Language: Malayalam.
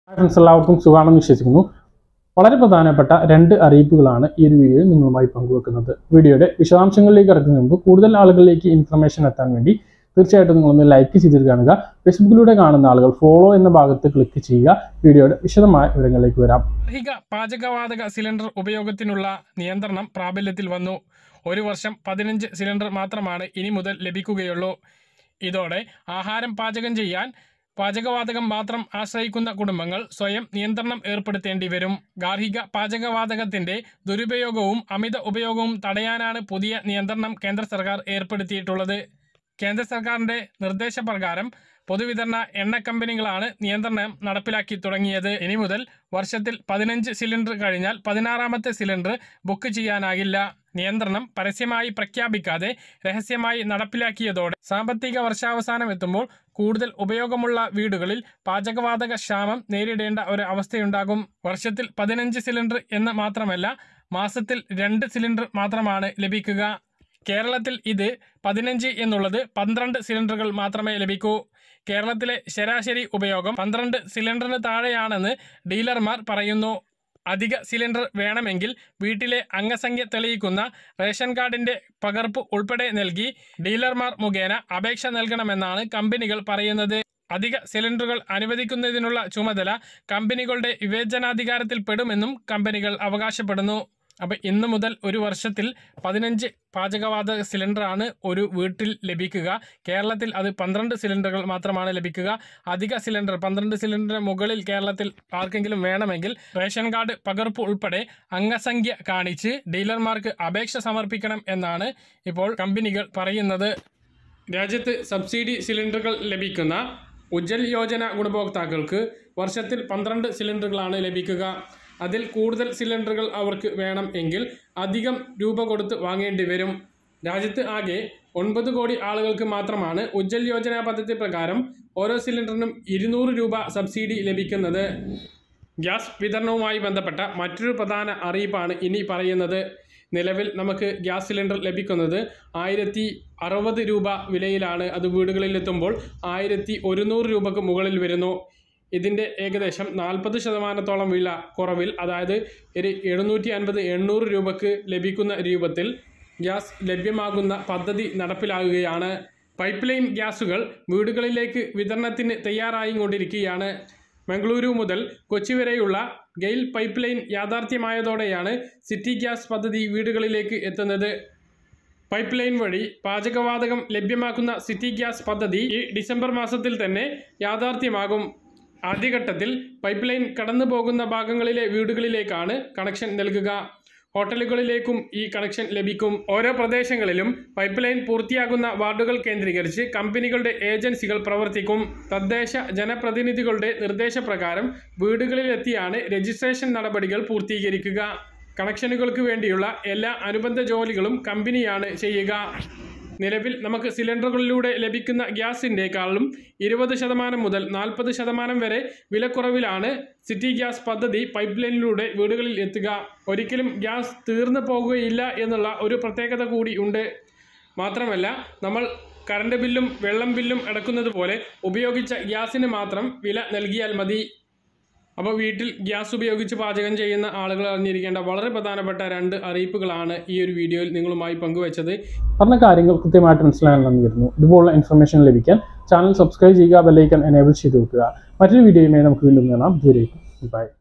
ഫ്രണ്ട്സ് എല്ലാവർക്കും സുഖമാണെന്ന് വിശ്വസിക്കുന്നു വളരെ പ്രധാനപ്പെട്ട രണ്ട് അറിയിപ്പുകളാണ് ഈ ഒരു വീഡിയോയിൽ നിങ്ങളുമായി പങ്കുവെക്കുന്നത് വീഡിയോയുടെ വിശദാംശങ്ങളിലേക്ക് ഇറക്കുന്നതിന് മുമ്പ് കൂടുതൽ ആളുകളിലേക്ക് ഇൻഫർമേഷൻ എത്താൻ വേണ്ടി തീർച്ചയായിട്ടും നിങ്ങളൊന്ന് ലൈക്ക് ചെയ്തിട്ട് കാണുക ഫേസ്ബുക്കിലൂടെ കാണുന്ന ആളുകൾ ഫോളോ എന്ന ഭാഗത്ത് ക്ലിക്ക് ചെയ്യുക വീഡിയോയുടെ വിശദമായ വിവരങ്ങളിലേക്ക് വരാം ഗാർഹിക പാചകവാതക സിലിണ്ടർ ഉപയോഗത്തിനുള്ള നിയന്ത്രണം പ്രാബല്യത്തിൽ വന്നു ഒരു വർഷം പതിനഞ്ച് സിലിണ്ടർ മാത്രമാണ് ഇനി മുതൽ ലഭിക്കുകയുള്ളൂ ഇതോടെ ആഹാരം പാചകം ചെയ്യാൻ പാചകവാതകം മാത്രം ആശ്രയിക്കുന്ന കുടുംബങ്ങൾ സ്വയം നിയന്ത്രണം ഏർപ്പെടുത്തേണ്ടി വരും ഗാർഹിക പാചകവാതകത്തിന്റെ ദുരുപയോഗവും അമിത ഉപയോഗവും തടയാനാണ് പുതിയ നിയന്ത്രണം കേന്ദ്ര സർക്കാർ ഏർപ്പെടുത്തിയിട്ടുള്ളത് കേന്ദ്ര സർക്കാരിന്റെ നിർദ്ദേശപ്രകാരം പൊതുവിതരണ എണ്ണ കമ്പനികളാണ് നിയന്ത്രണം നടപ്പിലാക്കി തുടങ്ങിയത് ഇനി മുതൽ വർഷത്തിൽ പതിനഞ്ച് സിലിണ്ടർ കഴിഞ്ഞാൽ പതിനാറാമത്തെ സിലിണ്ടർ ബുക്ക് ചെയ്യാനാകില്ല നിയന്ത്രണം പരസ്യമായി പ്രഖ്യാപിക്കാതെ രഹസ്യമായി നടപ്പിലാക്കിയതോടെ സാമ്പത്തിക വർഷാവസാനം എത്തുമ്പോൾ കൂടുതൽ ഉപയോഗമുള്ള വീടുകളിൽ പാചകവാതക ക്ഷാമം നേരിടേണ്ട ഒരു അവസ്ഥയുണ്ടാകും വർഷത്തിൽ പതിനഞ്ച് സിലിണ്ടർ എന്ന് മാത്രമല്ല മാസത്തിൽ രണ്ട് സിലിണ്ടർ മാത്രമാണ് ലഭിക്കുക കേരളത്തിൽ ഇത് പതിനഞ്ച് എന്നുള്ളത് പന്ത്രണ്ട് സിലിണ്ടറുകൾ മാത്രമേ ലഭിക്കൂ കേരളത്തിലെ ശരാശരി ഉപയോഗം പന്ത്രണ്ട് സിലിണ്ടറിന് താഴെയാണെന്ന് ഡീലർമാർ പറയുന്നു അധിക സിലിണ്ടർ വേണമെങ്കിൽ വീട്ടിലെ അംഗസംഖ്യ തെളിയിക്കുന്ന റേഷൻ കാർഡിന്റെ പകർപ്പ് ഉൾപ്പെടെ നൽകി ഡീലർമാർ മുഖേന അപേക്ഷ നൽകണമെന്നാണ് കമ്പനികൾ പറയുന്നത് അധിക സിലിണ്ടറുകൾ അനുവദിക്കുന്നതിനുള്ള ചുമതല കമ്പനികളുടെ വിവേചനാധികാരത്തിൽ പെടുമെന്നും കമ്പനികൾ അവകാശപ്പെടുന്നു അപ്പോൾ ഇന്നു മുതൽ ഒരു വർഷത്തിൽ പതിനഞ്ച് പാചകവാതക സിലിണ്ടറാണ് ഒരു വീട്ടിൽ ലഭിക്കുക കേരളത്തിൽ അത് പന്ത്രണ്ട് സിലിണ്ടറുകൾ മാത്രമാണ് ലഭിക്കുക അധിക സിലിണ്ടർ പന്ത്രണ്ട് സിലിണ്ടറിന് മുകളിൽ കേരളത്തിൽ ആർക്കെങ്കിലും വേണമെങ്കിൽ റേഷൻ കാർഡ് പകർപ്പ് ഉൾപ്പെടെ അംഗസംഖ്യ കാണിച്ച് ഡീലർമാർക്ക് അപേക്ഷ സമർപ്പിക്കണം എന്നാണ് ഇപ്പോൾ കമ്പനികൾ പറയുന്നത് രാജ്യത്ത് സബ്സിഡി സിലിണ്ടറുകൾ ലഭിക്കുന്ന ഉജ്ജൽ യോജന ഗുണഭോക്താക്കൾക്ക് വർഷത്തിൽ പന്ത്രണ്ട് സിലിണ്ടറുകളാണ് ലഭിക്കുക അതിൽ കൂടുതൽ സിലിണ്ടറുകൾ അവർക്ക് വേണം എങ്കിൽ അധികം രൂപ കൊടുത്ത് വാങ്ങേണ്ടി വരും രാജ്യത്ത് ആകെ ഒൻപത് കോടി ആളുകൾക്ക് മാത്രമാണ് ഉജ്ജൽ യോജന പദ്ധതി പ്രകാരം ഓരോ സിലിണ്ടറിനും ഇരുന്നൂറ് രൂപ സബ്സിഡി ലഭിക്കുന്നത് ഗ്യാസ് വിതരണവുമായി ബന്ധപ്പെട്ട മറ്റൊരു പ്രധാന അറിയിപ്പാണ് ഇനി പറയുന്നത് നിലവിൽ നമുക്ക് ഗ്യാസ് സിലിണ്ടർ ലഭിക്കുന്നത് ആയിരത്തി അറുപത് രൂപ വിലയിലാണ് അത് വീടുകളിലെത്തുമ്പോൾ ആയിരത്തി ഒരുന്നൂറ് രൂപക്ക് മുകളിൽ വരുന്നു ഇതിൻ്റെ ഏകദേശം നാൽപ്പത് ശതമാനത്തോളം വില കുറവിൽ അതായത് ഒരു എഴുന്നൂറ്റി അൻപത് എണ്ണൂറ് രൂപക്ക് ലഭിക്കുന്ന രൂപത്തിൽ ഗ്യാസ് ലഭ്യമാകുന്ന പദ്ധതി നടപ്പിലാകുകയാണ് പൈപ്പ് ലൈൻ ഗ്യാസുകൾ വീടുകളിലേക്ക് വിതരണത്തിന് തയ്യാറായി കൊണ്ടിരിക്കുകയാണ് മംഗളൂരു മുതൽ കൊച്ചി വരെയുള്ള ഗെയിൽ പൈപ്പ് ലൈൻ യാഥാർത്ഥ്യമായതോടെയാണ് സിറ്റി ഗ്യാസ് പദ്ധതി വീടുകളിലേക്ക് എത്തുന്നത് പൈപ്പ് ലൈൻ വഴി പാചകവാതകം ലഭ്യമാക്കുന്ന സിറ്റി ഗ്യാസ് പദ്ധതി ഈ ഡിസംബർ മാസത്തിൽ തന്നെ യാഥാർത്ഥ്യമാകും ആദ്യഘട്ടത്തിൽ പൈപ്പ് ലൈൻ കടന്നു പോകുന്ന ഭാഗങ്ങളിലെ വീടുകളിലേക്കാണ് കണക്ഷൻ നൽകുക ഹോട്ടലുകളിലേക്കും ഈ കണക്ഷൻ ലഭിക്കും ഓരോ പ്രദേശങ്ങളിലും പൈപ്പ് ലൈൻ പൂർത്തിയാകുന്ന വാർഡുകൾ കേന്ദ്രീകരിച്ച് കമ്പനികളുടെ ഏജൻസികൾ പ്രവർത്തിക്കും തദ്ദേശ ജനപ്രതിനിധികളുടെ നിർദ്ദേശപ്രകാരം വീടുകളിലെത്തിയാണ് രജിസ്ട്രേഷൻ നടപടികൾ പൂർത്തീകരിക്കുക കണക്ഷനുകൾക്ക് വേണ്ടിയുള്ള എല്ലാ അനുബന്ധ ജോലികളും കമ്പനിയാണ് ചെയ്യുക നിലവിൽ നമുക്ക് സിലിണ്ടറുകളിലൂടെ ലഭിക്കുന്ന ഗ്യാസിൻ്റെക്കാളും ഇരുപത് ശതമാനം മുതൽ നാൽപ്പത് ശതമാനം വരെ വിലക്കുറവിലാണ് സിറ്റി ഗ്യാസ് പദ്ധതി പൈപ്പ് ലൈനിലൂടെ വീടുകളിൽ എത്തുക ഒരിക്കലും ഗ്യാസ് തീർന്നു പോകുകയില്ല എന്നുള്ള ഒരു പ്രത്യേകത കൂടി ഉണ്ട് മാത്രമല്ല നമ്മൾ കറണ്ട് ബില്ലും വെള്ളം ബില്ലും അടക്കുന്നത് പോലെ ഉപയോഗിച്ച ഗ്യാസിന് മാത്രം വില നൽകിയാൽ മതി അപ്പോൾ വീട്ടിൽ ഗ്യാസ് ഉപയോഗിച്ച് പാചകം ചെയ്യുന്ന ആളുകൾ അറിഞ്ഞിരിക്കേണ്ട വളരെ പ്രധാനപ്പെട്ട രണ്ട് അറിയിപ്പുകളാണ് ഈ ഒരു വീഡിയോയിൽ നിങ്ങളുമായി പങ്കുവച്ചത് പറഞ്ഞ കാര്യങ്ങൾ കൃത്യമായിട്ട് മനസ്സിലാകണമെന്ന് വരുന്നു ഇതുപോലുള്ള ഇൻഫർമേഷൻ ലഭിക്കാൻ ചാനൽ സബ്സ്ക്രൈബ് ചെയ്യുക ബെല്ലൈക്കൺ എനേബിൾ ചെയ്ത് വെക്കുക മറ്റൊരു വീഡിയോയുമായി നമുക്ക് വീണ്ടും കാണാം ദൂരേക്കും ബൈ